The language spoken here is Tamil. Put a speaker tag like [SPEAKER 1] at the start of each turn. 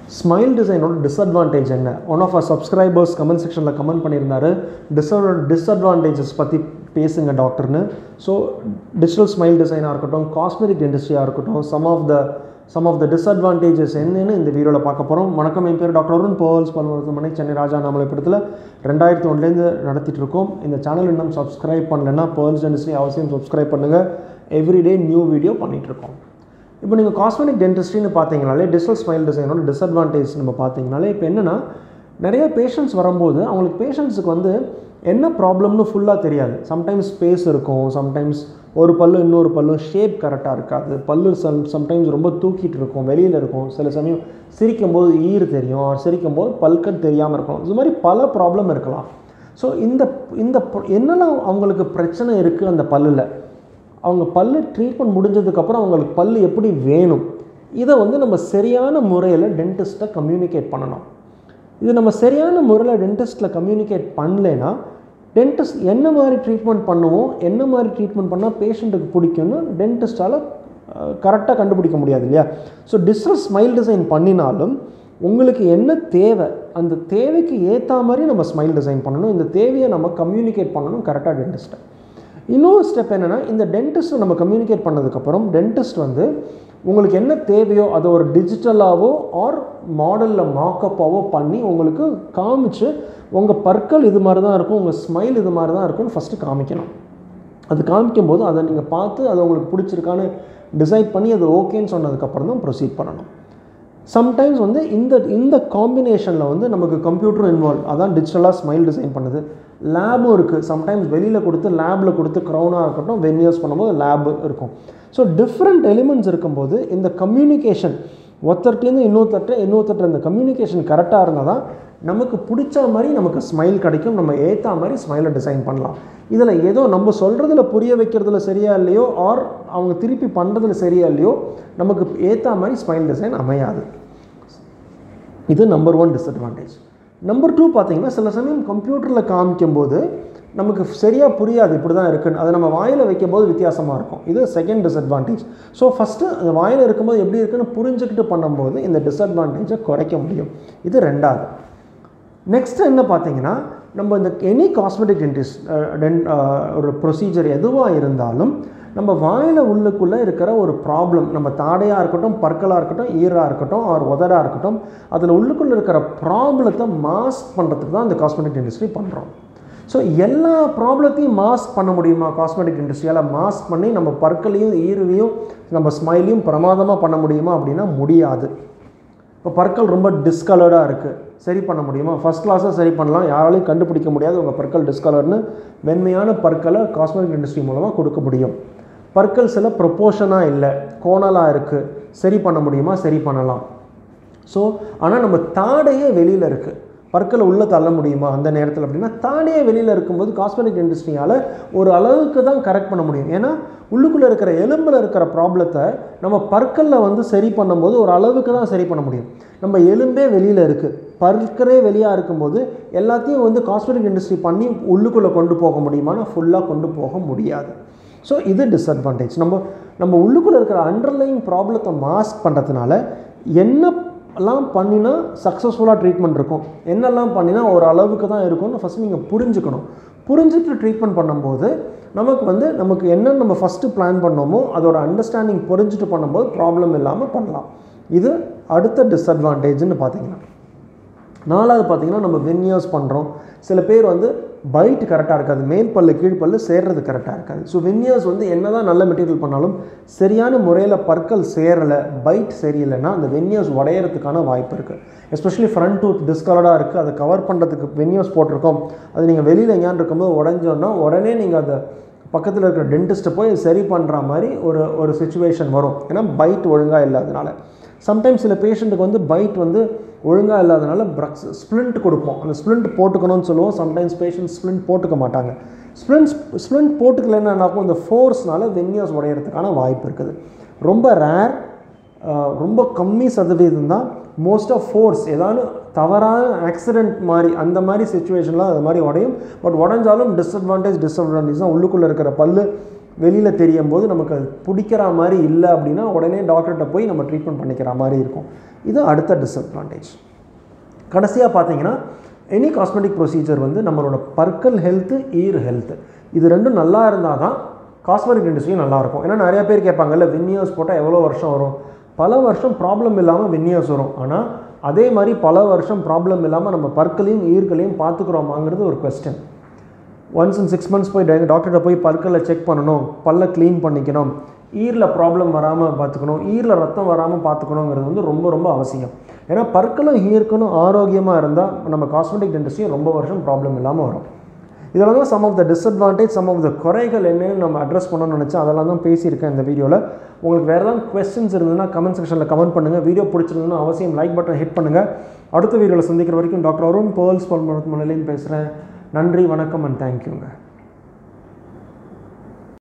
[SPEAKER 1] ஸ்மைல் டிசைனோட டிஸ்அட்வான்டேஜ் என்ன one of a subscribers comment செக்ஷனில் கமெண்ட் பண்ணியிருந்தாரு டிஸ்அ டிஸ்அட்வான்டேஜஸ் பற்றி பேசுங்க டாக்டர்னு ஸோ டிஜிட்டல் ஸ்மைல் டிசைனாக இருக்கட்டும் காஸ்மெட்டிக் இண்டஸ்ட்ரியாக இருக்கட்டும் some of the some of the disadvantages என்னன்னு இந்த வீடியோவில் பார்க்க போகிறோம் வணக்கம் என் பேர் டாக்டர் அருண் போவல்ஸ் பல் மருத்துவமனை சென்னை ராஜா நாமலைப்படத்தில் ரெண்டாயிரத்தி ஒன்றுலேருந்து நடத்திட்டு இருக்கோம் இந்த சேனல் இன்னும் சப்ஸ்கிரைப் பண்ணலைன்னா பேர்ல்ஸ் டென்டிஸ்ட்ரி அவசியம் சப்ஸ்கிரைப் பண்ணுங்கள் எவ்ரிடே நியூ வீடியோ பண்ணிகிட்ருக்கோம் இப்போ நீங்கள் காஸ்மெட்டிக் டென்டிஸ்ட்ரின்னு பார்த்தீங்கனாலே டிஜிட்டல் ஸ்மைல் டிசைனோட டிஸ்அட்வான்டேஜ் நம்ம பார்த்தீங்கனாலே இப்போ என்னென்னா நிறைய பேஷண்ட்ஸ் வரும்போது அவங்களுக்கு பேஷண்ட்ஸுக்கு வந்து என்ன ப்ராப்ளம்னு ஃபுல்லாக தெரியாது சம்டைம்ஸ் ஸ்பேஸ் இருக்கும் சம்டைம்ஸ் ஒரு பல்லு இன்னொரு பல்லு ஷேப் கரெக்டாக இருக்காது பல்லு சம் சம்டைம்ஸ் ரொம்ப தூக்கிட்டு இருக்கும் வெளியில் இருக்கும் சில சமயம் சிரிக்கும் போது ஈர் தெரியும் or சிரிக்கும் போது பல்கட் தெரியாமல் இருக்கும் இது மாதிரி பல ப்ராப்ளம் இருக்கலாம் ஸோ இந்த இந்த pr- என்னெல்லாம் அவங்களுக்கு பிரச்சனை இருக்குது அந்த பல்லில் அவங்க பல்லு ட்ரீட்மெண்ட் முடிஞ்சதுக்கப்புறம் அவங்களுக்கு பல்லு எப்படி வேணும் இதை வந்து நம்ம சரியான முறையில் டென்டிஸ்ட்டை கம்யூனிகேட் பண்ணணும் இது நம்ம சரியான முறையில் டென்டிஸ்ட்டில் கம்யூனிகேட் பண்ணலைன்னா டென்டிஸ்ட் என்ன மாதிரி ட்ரீட்மெண்ட் பண்ணுவோம் என்ன மாதிரி ட்ரீட்மெண்ட் பண்ணால் பேஷண்ட்டுக்கு பிடிக்கும்னு டென்டிஸ்ட்டால் கரெக்டாக கண்டுபிடிக்க முடியாது இல்லையா ஸோ டிஸ்ட்ரஸ் ஸ்மைல் டிசைன் பண்ணினாலும் உங்களுக்கு என்ன தேவை அந்த தேவைக்கு ஏற்ற மாதிரி நம்ம ஸ்மைல் டிசைன் பண்ணணும் இந்த தேவையை நம்ம கம்யூனிகேட் பண்ணணும் கரெக்டாக டென்டிஸ்ட்டை இன்னொரு ஸ்டெப் என்னென்னா இந்த டென்டிஸ்ட் நம்ம கம்யூனிகேட் பண்ணதுக்கப்புறம் டென்டிஸ்ட் வந்து உங்களுக்கு என்ன தேவையோ அதை ஒரு டிஜிட்டலாவோ ஆர் மாடலில் மாக்கப்பாவோ பண்ணி உங்களுக்கு காமிச்சு உங்கள் பற்கள் இது மாதிரி தான் இருக்கும் உங்கள் ஸ்மைல் இது மாதிரி தான் இருக்கும்னு ஃபஸ்ட்டு காமிக்கணும் அது காமிக்கும் போது அதை நீங்கள் பார்த்து அது உங்களுக்கு பிடிச்சிருக்கான்னு டிசைட் பண்ணி அது ஓகேன்னு சொன்னதுக்கப்புறம் தான் ப்ரொசீட் பண்ணணும் சம்டைம்ஸ் வந்து இந்த இந்த காம்பினேஷனில் வந்து நமக்கு கம்ப்யூட்டரும் இன்வால்வ் அதான் டிஜிட்டலாக ஸ்மைல் டிசைன் பண்ணுது லேபும் இருக்குது சம்டைம்ஸ் வெளியில் கொடுத்து லேபில் கொடுத்து க்ரௌனாக இருக்கட்டும் வென்யூஸ் பண்ணும்போது லேப் இருக்கும் ஸோ டிஃப்ரெண்ட் எலிமெண்ட்ஸ் இருக்கும்போது இந்த கம்யூனிகேஷன் ஒருத்தர்கிட்டேருந்து இன்னொருத்தர்கிட்ட இன்னொருத்தர்கிட்ட இந்த கம்யூனிகேஷன் கரெக்டாக இருந்தால் தான் நமக்கு பிடிச்ச மாதிரி நமக்கு ஸ்மைல் கிடைக்கும் நம்ம ஏற்ற மாதிரி ஸ்மைலை டிசைன் பண்ணலாம் இதில் ஏதோ நம்ம சொல்கிறதுல புரிய வைக்கிறதுல சரியா இல்லையோ ஆர் அவங்க திருப்பி பண்ணுறதுல சரியா இல்லையோ நமக்கு ஏற்ற மாதிரி ஸ்மைல் டிசைன் அமையாது இது number one disadvantage number two பார்த்தீங்கன்னா சில சமயம் கம்ப்யூட்டரில் காமிக்கும்போது நமக்கு சரியாக புரியாது இப்படி தான் இருக்குன்னு அதை நம்ம வாயில் வைக்கும்போது வித்தியாசமாக இருக்கும் இது செகண்ட் டிஸ்அட்வான்டேஜ் ஸோ ஃபஸ்ட்டு அந்த வாயில் இருக்கும்போது எப்படி இருக்குன்னு புரிஞ்சுக்கிட்டு பண்ணும்போது இந்த டிஸ்அட்வான்டேஜை குறைக்க முடியும் இது ரெண்டாவது நெக்ஸ்ட் என்ன பார்த்தீங்கன்னா நம்ம இந்த எனி காஸ்மெட்டிக் டென்டிஸ்ட் டென் ஒரு ப்ரொசீஜர் எதுவாக இருந்தாலும் நம்ம வாயில் உள்ளுக்குள்ளே இருக்கிற ஒரு ப்ராப்ளம் நம்ம தாடையாக இருக்கட்டும் பற்களாக இருக்கட்டும் ஈராக இருக்கட்டும் ஆர் உதடாக இருக்கட்டும் அதில் உள்ளுக்குள்ளே இருக்கிற ப்ராப்ளத்தை மாஸ்க் பண்ணுறதுக்கு தான் இந்த காஸ்மெட்டிக் இண்டஸ்ட்ரி பண்ணுறோம் ஸோ எல்லா ப்ராப்ளத்தையும் மாஸ்க் பண்ண முடியுமா காஸ்மெட்டிக் இண்டஸ்ட்ரியால் மாஸ்க் பண்ணி நம்ம பற்களையும் ஈரலையும் நம்ம ஸ்மைலையும் பிரமாதமாக பண்ண முடியுமா அப்படின்னா முடியாது இப்போ பற்கள் ரொம்ப டிஸ்கலர்டாக இருக்குது சரி பண்ண முடியுமா ஃபஸ்ட் கிளாஸாக சரி பண்ணலாம் யாராலையும் கண்டுபிடிக்க முடியாது உங்கள் பற்கள் டிஸ்கலர்னு வெண்மையான பற்களை காஸ்மெட்டிக் இண்டஸ்ட்ரி மூலமாக கொடுக்க முடியும் பற்கள் சில ப்ரொப்போர்ஷனாக இல்லை கோணலாக இருக்குது சரி பண்ண முடியுமா சரி பண்ணலாம் ஸோ ஆனால் நம்ம தாடையே வெளியில் இருக்குது பற்களை உள்ளே தள்ள முடியுமா அந்த நேரத்தில் அப்படின்னா தாடையே வெளியில் இருக்கும்போது காஸ்மெட்டிக் இண்டஸ்ட்ரியால் ஒரு அளவுக்கு தான் கரெக்ட் பண்ண முடியும் ஏன்னா உள்ளுக்குள்ளே இருக்கிற எலும்பில் இருக்கிற ப்ராப்ளத்தை நம்ம பற்களில் வந்து சரி பண்ணும்போது ஒரு அளவுக்கு தான் சரி பண்ண முடியும் நம்ம எலும்பே வெளியில் இருக்குது பற்களே வெளியாக இருக்கும்போது எல்லாத்தையும் வந்து காஸ்மெட்டிக் இண்டஸ்ட்ரி பண்ணி உள்ளுக்குள்ளே கொண்டு போக முடியுமானா ஃபுல்லாக கொண்டு போக முடியாது ஸோ இது டிஸ்அட்வான்டேஜ் நம்ம நம்ம உள்ளுக்குள்ளே இருக்கிற அண்டர்லைங் ப்ராப்ளத்தை மாஸ்க் பண்ணுறதுனால என்னெல்லாம் பண்ணினா சக்ஸஸ்ஃபுல்லாக ட்ரீட்மெண்ட் இருக்கும் என்னெல்லாம் பண்ணினா ஒரு அளவுக்கு தான் இருக்கும்னு ஃபஸ்ட் நீங்கள் புரிஞ்சுக்கணும் புரிஞ்சுட்டு ட்ரீட்மெண்ட் பண்ணும்போது நமக்கு வந்து நமக்கு என்ன நம்ம ஃபஸ்ட்டு பிளான் பண்ணோமோ அதோட அண்டர்ஸ்டாண்டிங் புரிஞ்சுட்டு பண்ணும்போது ப்ராப்ளம் இல்லாமல் பண்ணலாம் இது அடுத்த டிஸ்அட்வான்டேஜ்னு பார்த்தீங்கன்னா நாலாவது பார்த்தீங்கன்னா நம்ம வென்யூஸ் பண்ணுறோம் சில பேர் வந்து பைட் கரெக்டாக இருக்காது மேல் பல்லு கீழ்ப்பல்லு சேர்றது கரெக்டாக இருக்காது ஸோ வென்யூஸ் வந்து என்ன தான் நல்ல மெட்டீரியல் பண்ணாலும் சரியான முறையில் பற்கள் சேரலை பைட் சரியில்லைன்னா அந்த வென்யூஸ் உடையறதுக்கான வாய்ப்பு இருக்குது எஸ்பெஷலி ஃப்ரண்ட் டூத் டிஸ்கலர்டாக இருக்குது அதை கவர் பண்ணுறதுக்கு வென்யூஸ் போட்டிருக்கோம் அது நீங்கள் வெளியில் எங்கேயான்னு இருக்கும்போது உடஞ்சோன்னா உடனே நீங்கள் அதை பக்கத்தில் இருக்கிற டென்டிஸ்ட்டை போய் சரி பண்ணுற மாதிரி ஒரு ஒரு சுச்சுவேஷன் வரும் ஏன்னா பைட் ஒழுங்காக இல்லாதனால சம்டைம்ஸ் சில பேஷண்ட்டுக்கு வந்து பைட் வந்து ஒழுங்காக இல்லாதனால ப்ரக்ஸ் ஸ்ப்ளிண்ட் கொடுப்போம் அந்த ஸ்ப்ளிண்ட் போட்டுக்கணும்னு சொல்லுவோம் சம்டைம்ஸ் பேஷண்ட் ஸ்ப்ளிண்ட் போட்டுக்க மாட்டாங்க ஸ்ப்ளிண்ட் ஸ்ப்ளிண்ட் போட்டுக்கலைன்னா என்னாகும் இந்த ஃபோர்ஸ்னால வென்யூஸ் உடையறதுக்கான வாய்ப்பு இருக்குது ரொம்ப ரேர் ரொம்ப கம்மி சதவீதம் தான் மோஸ்ட் ஆஃப் ஃபோர்ஸ் ஏதாவது தவறான ஆக்சிடென்ட் மாதிரி அந்த மாதிரி சுச்சுவேஷனில் அது மாதிரி உடையும் பட் உடஞ்சாலும் டிஸ்அட்வான்டேஜ் டிஸ்அட்வான்டேஜ் தான் உள்ளுக்குள்ளே இருக்கிற பல்லு வெளியில் தெரியும் போது நமக்கு அது பிடிக்கிற மாதிரி இல்லை அப்படின்னா உடனே டாக்டர்கிட்ட போய் நம்ம ட்ரீட்மெண்ட் பண்ணிக்கிற மாதிரி இருக்கும் இது அடுத்த டிஸ்அட்வான்டேஜ் கடைசியாக பார்த்தீங்கன்னா எனி காஸ்மெட்டிக் ப்ரொசீஜர் வந்து நம்மளோட பற்கள் ஹெல்த்து ஈர் ஹெல்த்து இது ரெண்டும் நல்லா இருந்தால் தான் காஸ்மெட்டிக் இண்டஸ்ட்ரியும் நல்லாயிருக்கும் ஏன்னா நிறைய பேர் கேட்பாங்கல்ல வின்னியர்ஸ் போட்டால் எவ்வளோ வருஷம் வரும் பல வருஷம் ப்ராப்ளம் இல்லாமல் வின்னியர்ஸ் வரும் ஆனால் அதே மாதிரி பல வருஷம் ப்ராப்ளம் இல்லாமல் நம்ம பற்களையும் ஈர்களையும் பார்த்துக்குறோமாங்கிறது ஒரு question once in six months போய் டாக்டர்கிட்ட போய் பற்களை செக் பண்ணணும் பல்ல க்ளீன் பண்ணிக்கணும் ஈரில் ப்ராப்ளம் வராமல் பார்த்துக்கணும் ஈரில் ரத்தம் வராமல் பார்த்துக்கணுங்கிறது வந்து ரொம்ப ரொம்ப அவசியம் ஏன்னா பற்களும் ஈர்க்கணும் ஆரோக்கியமாக இருந்தால் நம்ம காஸ்மெட்டிக் டென்டிஸ்ட்ரியும் ரொம்ப வருஷம் ப்ராப்ளம் இல்லாமல் வரும் இதெல்லாம் தான் some of the disadvantage some of the குறைகள் என்னன்னு நம்ம அட்ரஸ் பண்ணணும்னு நினச்சேன் அதெல்லாம் தான் பேசியிருக்கேன் இந்த வீடியோவில் உங்களுக்கு வேறு ஏதாவது கொஸ்டின்ஸ் இருந்ததுன்னா கமெண்ட் செக்ஷனில் கமெண்ட் பண்ணுங்கள் வீடியோ பிடிச்சிருந்ததுன்னா அவசியம் லைக் பட்டன் ஹிட் பண்ணுங்கள் அடுத்த வீடியோவில் சந்திக்கிற வரைக்கும் டாக்டர் அருண் பேர்ல்ஸ் பல் மருத்துவமனையிலையும் பேசுகிறேன் நன்றி வணக்கம் அண்ட் தேங்க்யூங்க